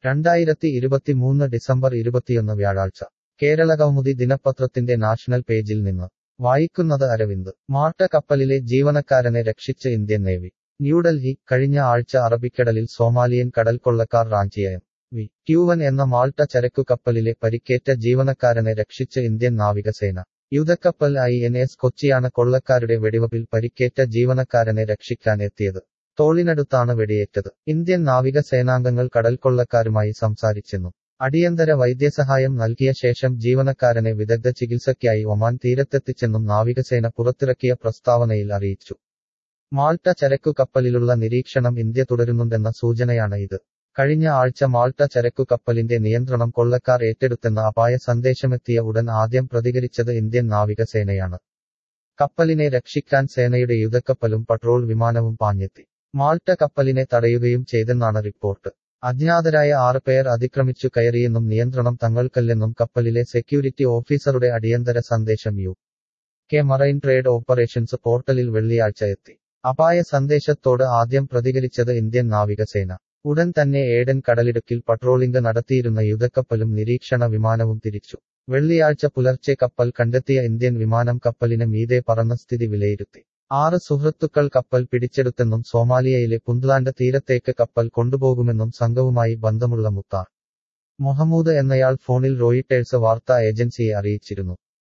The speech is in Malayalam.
രണ്ടായിരത്തി ഇരുപത്തിമൂന്ന് ഡിസംബർ ഇരുപത്തിയൊന്ന് വ്യാഴാഴ്ച കേരള കൗമുദി ദിനപത്രത്തിന്റെ നാഷണൽ പേജിൽ നിന്ന് വായിക്കുന്നത് അരവിന്ദ് മാൾട്ട കപ്പലിലെ ജീവനക്കാരനെ രക്ഷിച്ച് ഇന്ത്യൻ നേവി ന്യൂഡൽഹി കഴിഞ്ഞ ആഴ്ച അറബിക്കടലിൽ സോമാലിയൻ കടൽക്കൊള്ളക്കാർ റാഞ്ചിയ എം വി ക്യൂവൻ എന്ന മാൾട്ട ചരക്കു കപ്പലിലെ പരിക്കേറ്റ ജീവനക്കാരനെ രക്ഷിച്ച് ഇന്ത്യൻ നാവികസേന യുദ്ധക്കപ്പൽ ഐ എൻ എസ് കൊച്ചിയാണ് കൊള്ളക്കാരുടെ വെടിവപ്പിൽ പരിക്കേറ്റ ജീവനക്കാരനെ രക്ഷിക്കാൻ എത്തിയത് തോളിനടുത്താണ് വെടിയേറ്റത് ഇന്ത്യൻ നാവിക സേനാംഗങ്ങൾ കടൽക്കൊള്ളക്കാരുമായി സംസാരിച്ചെന്നു അടിയന്തര വൈദ്യസഹായം നൽകിയ ശേഷം ജീവനക്കാരനെ വിദഗ്ധ ചികിത്സയ്ക്കായി ഒമാൻ തീരത്തെത്തിച്ചെന്നും നാവികസേന പുറത്തിറക്കിയ പ്രസ്താവനയിൽ അറിയിച്ചു മാൾട്ട ചരക്കു കപ്പലിലുള്ള നിരീക്ഷണം ഇന്ത്യ തുടരുന്നുണ്ടെന്ന സൂചനയാണ് ഇത് കഴിഞ്ഞ ആഴ്ച മാൾട്ട ചരക്കു കപ്പലിന്റെ നിയന്ത്രണം കൊള്ളക്കാർ ഏറ്റെടുത്തെന്ന അപായ സന്ദേശമെത്തിയ ഉടൻ ആദ്യം പ്രതികരിച്ചത് ഇന്ത്യൻ നാവികസേനയാണ് കപ്പലിനെ രക്ഷിക്കാൻ സേനയുടെ യുദ്ധക്കപ്പലും പട്രോൾ വിമാനവും പാഞ്ഞെത്തി മാൾട്ട കപ്പലിനെ തടയുകയും ചെയ്തെന്നാണ് റിപ്പോർട്ട് അജ്ഞാതരായ ആറ് പേർ അതിക്രമിച്ചു കയറിയെന്നും നിയന്ത്രണം തങ്ങൾക്കല്ലെന്നും കപ്പലിലെ സെക്യൂരിറ്റി ഓഫീസറുടെ അടിയന്തര സന്ദേശം U K marine trade operations പോർട്ടലിൽ വെള്ളിയാഴ്ച എത്തി അപായ സന്ദേശത്തോട് ആദ്യം പ്രതികരിച്ചത് ഇന്ത്യൻ നാവികസേന ഉടൻ തന്നെ ഏഡൻ കടലിടുക്കിൽ പട്രോളിംഗ് നടത്തിയിരുന്ന യുദ്ധക്കപ്പലും നിരീക്ഷണ വിമാനവും തിരിച്ചു വെള്ളിയാഴ്ച പുലർച്ചെ കപ്പൽ കണ്ടെത്തിയ ഇന്ത്യൻ വിമാനം കപ്പലിന് മീതെ പറന്ന സ്ഥിതി വിലയിരുത്തി ആറ് സുഹൃത്തുക്കൾ കപ്പൽ പിടിച്ചെടുത്തെന്നും സോമാലിയയിലെ പുന്ത്ലാൻഡ് തീരത്തേക്ക് കപ്പൽ കൊണ്ടുപോകുമെന്നും സംഘവുമായി ബന്ധമുള്ള മുത്താർ മൊഹമ്മൂദ് എന്നയാൾ ഫോണിൽ റോയിട്ടേഴ്സ് വാർത്താ ഏജൻസിയെ അറിയിച്ചിരുന്നു